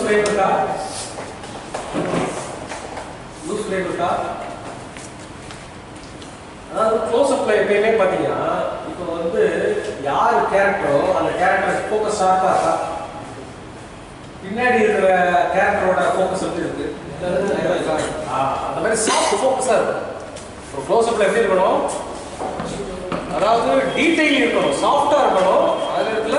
Frame இருக்கா loose frame இருக்கா அதாவது க்ளோஸ் அப்ல எப்பயுமே பார்த்தீங்கன்னா இப்போ வந்து யார் கேரக்டரோ அந்த கேரக்டர் ஃபோக்கஸ் ஷார்ப்பாக இருக்கா பின்னாடி இருக்கிற கேரக்டரோட ஃபோக்கஸ் எப்படி இருக்கு ஆ, அந்த மாதிரி சாஃப்ட் ஃபோக்கஸாக இருக்கும் ஒரு க்ளோஸ் அப்ல எப்படி இருக்கணும் அதாவது டீடைல் இருக்கணும் சாஃப்டாக இருக்கணும் அதில் இருக்கிற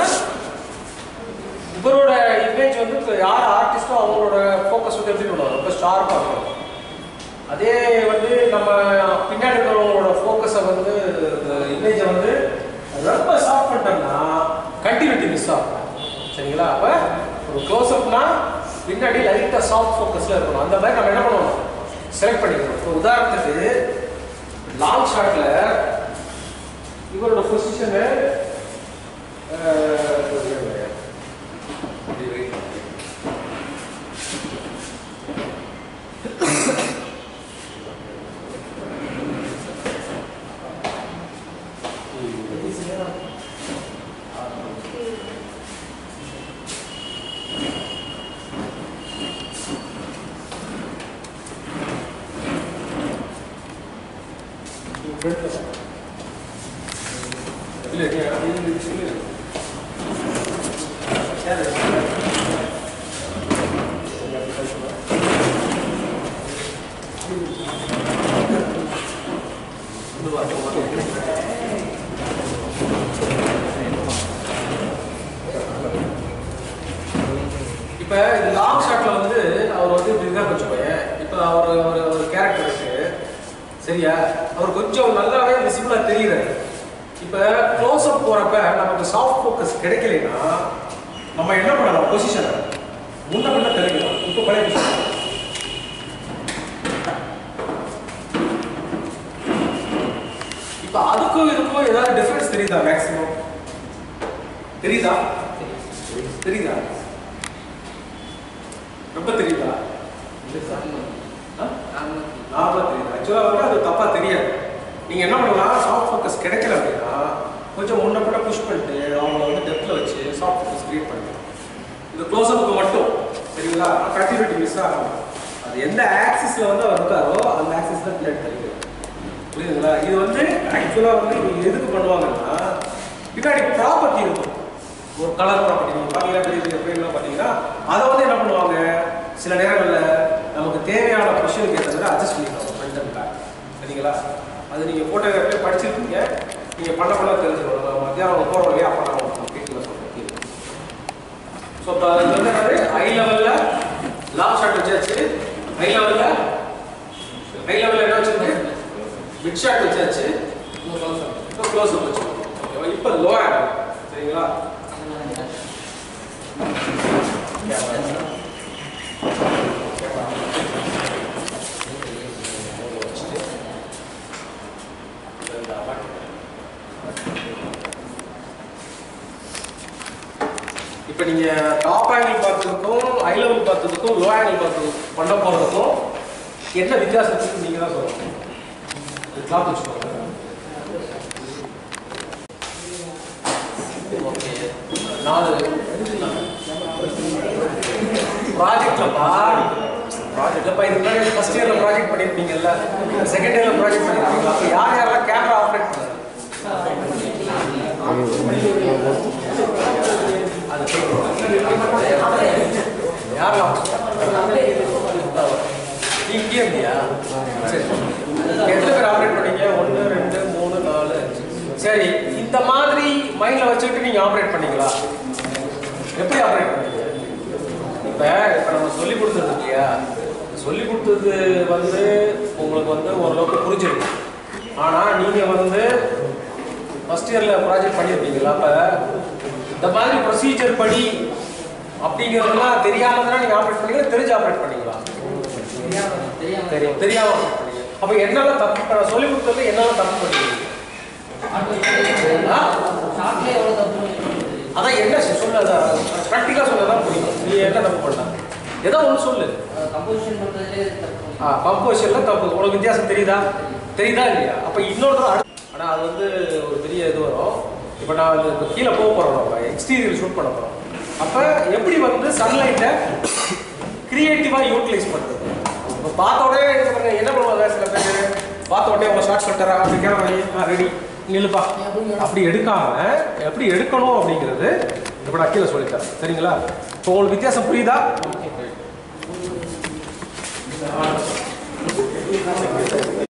இவரோட இமேஜ் வந்து இப்ப யார் ஆர்டிஸ்டோ அவங்களோட ஃபோக்கஸ் வந்து எப்படி இருக்கணும் ரொம்ப ஷார்ப்பாக இருக்கணும் அதே வந்து நம்ம பின்னாடி இருக்கிறவங்களோட ஃபோக்கஸை வந்து இமேஜை வந்து ரொம்ப சாஃப்ட் பண்ணிட்டோம்னா கண்டினியூட்டி மிஸ் ஆகும் சரிங்களா அப்போ ஒரு க்ளோஸ் அப்னா பின்னாடி லைட்டாக சாஃப்ட் ஃபோக்கஸில் இருக்கணும் அந்த மாதிரி நம்ம என்ன பண்ணணும் செலக்ட் பண்ணிக்கணும் இப்போ உதாரணத்துக்கு லாங் ஷாட்டில் இவரோட பொசிஷனு இல்லை இல்லை இப்போ இந்த லாங் ஷாட்ல வந்து அவர் வந்து இப்படி தான் கொஞ்சம் பையன் இப்போ அவர் அவர் ஒரு கேரக்டர் இருக்கு சரியா அவர் கொஞ்சம் நல்லாவே விசிபிளா தெரியுறாரு இப்போ க்ளோஸ் அப் போறப்ப நமக்கு சாஃப்ட் ஃபோக்கஸ் கிடைக்கலைன்னா நம்ம என்ன பண்ணலாம் பொசிஷன் முன்ன பண்ண தெரியும் இப்போ பழைய பொசிஷன் இப்போ அதுக்கும் இதுக்கும் ஏதாவது டிஃபரன்ஸ் தெரியுதா மேக்ஸிமம் தெரியுதா தெரியுதா ரொம்ப தெரியுதா நார்மலாக தெரியுது ஆக்சுவலாக வந்து அது தப்பாக தெரியாது நீங்கள் என்ன பண்ணலாம் சாஃப்ட் ஃபோக்கஸ் கிடைக்கல அப்படின்னா கொஞ்சம் முன்ன கூட புஷ் பண்ணிட்டு அவங்கள வந்து டெப்த்தில் வச்சு சாஃப்ட் ஃபோக்கஸ் கிரியேட் பண்ணுங்க இது க்ளோஸ் அப்புக்கு மட்டும் சரிங்களா கண்டினியூட்டி மிஸ் ஆகும் அது எந்த ஆக்சிஸில் வந்து அவர் இருக்காரோ அந்த ஆக்சிஸ் தான் பிளட் தெரியும் புரியுதுங்களா இது வந்து ஆக்சுவலாக வந்து இது எதுக்கு பண்ணுவாங்கன்னா பின்னாடி ப்ராப்பர்ட்டி இருக்கும் ஒரு கலர் ப்ராப்பர்ட்டி நீங்கள் பார்த்தீங்கன்னா பெரிய பெரிய ஃப்ரேம்லாம் பார்த்தீங்கன்னா அதை வந்து என்ன பண்ணுவாங்க சில நேரங்களில் நமக்கு தேவையான பொசிஷனுக்கு ஏற்ற மாதிரி அட்ஜஸ்ட் பண்ணிக்கலாம் ஃப்ரண்ட் அண்ட் பேக் சரிங்களா அது நீங்கள் ஃபோட்டோகிராஃபியே படிச்சிருக்கீங்க நீங்கள் பண்ண பண்ண தெரிஞ்சுக்கணும் நம்ம மத்தியானம் போகிறோம் இல்லையா அப்போ நான் உங்களுக்கு கேட்கல சொல்கிறேன் ஸோ இப்போ இது வந்து என்னது ஹை லெவலில் லாங் ஷாட் வச்சாச்சு ஹை லெவலில் ஹை லெவலில் என்ன வச்சிருக்கு மிட் ஷாட் வச்சாச்சு இப்போ க்ளோஸ் அப் வச்சுக்கோங்க ஓகேவா இப்போ லோ ஆட் சரிங்களா இப்போ நீங்கள் டாப் ஆங்கிள் பார்த்ததுக்கும் ஹை லெவல் பார்த்ததுக்கும் லோ ஆங்கிள் பார்த்ததுக்கும் பண்ண போகிறதுக்கும் என்ன வித்தியாசம் இருக்குன்னு நீங்கள் தான் சொல்லணும் இது கிளாத் வச்சுக்கோங்க ஓகே நாலு ப்ராஜெக்ட்லப்பா ப்ராஜெக்ட்லப்பா இது முன்னாடி ஃபர்ஸ்ட் இயர்ல ப்ராஜெக்ட் பண்ணியிருப்பீங்கல்ல செகண்ட் இயர்ல ப்ராஜெக்ட் பண்ணியிருப்பீங்களா அப்போ யார் யாரெல்லாம் கேமரா ஆப்ரேட் பண்ணாங்க அது யாரெல்லாம் நீ இங்கே இருந்தியா சரி எத்தனை பேர் ஆப்ரேட் பண்ணீங்க ஒன்று ரெண்டு மூணு நாலு அஞ்சு சரி இந்த மாதிரி மைண்டில் வச்சுக்கிட்டு நீங்கள் ஆப்ரேட் பண்ணீங்களா எப்படி ஆப்ரேட் பண்ணீங்க இப்போ இப்போ நம்ம சொல்லி கொடுத்தது இல்லையா சொல்லி கொடுத்தது வந்து உங்களுக்கு வந்து ஓரளவுக்கு புரிஞ்சிருக்கு ஆனால் நீங்கள் வந்து ஃபர்ஸ்ட் இயரில் ப்ராஜெக்ட் பண்ணியிருப்பீங்களா அப்போ இந்த மாதிரி ப்ரொசீஜர் படி அப்படிங்கிறதெல்லாம் தெரியாம தானே நீங்கள் ஆப்ரேட் பண்ணீங்களா தெரிஞ்சு ஆப்ரேட் பண்ணீங்களா தெரியும் தெரியாம operate பண்ணீங்க அப்போ என்னெல்லாம் தப்பு இப்ப நான் சொல்லி கொடுத்ததுல என்னெல்லாம் தப்பு பண்ணீங்க ஆ? அதான் என்ன சொல்லு அதான் ப்ராக்டிக்கலாக சொல்லதான் புரியும் நீ என்ன தப்பு பண்ண ஏதோ ஒன்று சொல்லு ஆ கம்போசிஷனில் தப்பு உனக்கு வித்தியாசம் தெரியுதா தெரியுதா இல்லையா அப்போ இன்னொரு தடவை அடு ஆனால் அது வந்து ஒரு பெரிய இது வரும் இப்போ நான் வந்து இப்போ கீழே போக போகிறோம் நம்ம எக்ஸ்டீரியர் ஷூட் பண்ண போகிறோம் அப்போ எப்படி வந்து சன்லைட்டை கிரியேட்டிவாக யூட்டிலைஸ் பண்ணுறது இப்போ பார்த்த உடனே இது பாருங்க, என்ன பண்ணுவாங்க சில பேர் பார்த்த உடனே உங்க ஷார்ட் சொல்லிட்டாரா அப்படி கேமரா ரெடி நில்லுப்பா அப்படி எடுக்காம எப்படி எடுக்கணும் அப்படிங்கிறது இப்போ நான் கீழே சொல்லித்தரேன் சரிங்களா இப்போ உங்களுக்கு வித்தியாசம் புரியுதா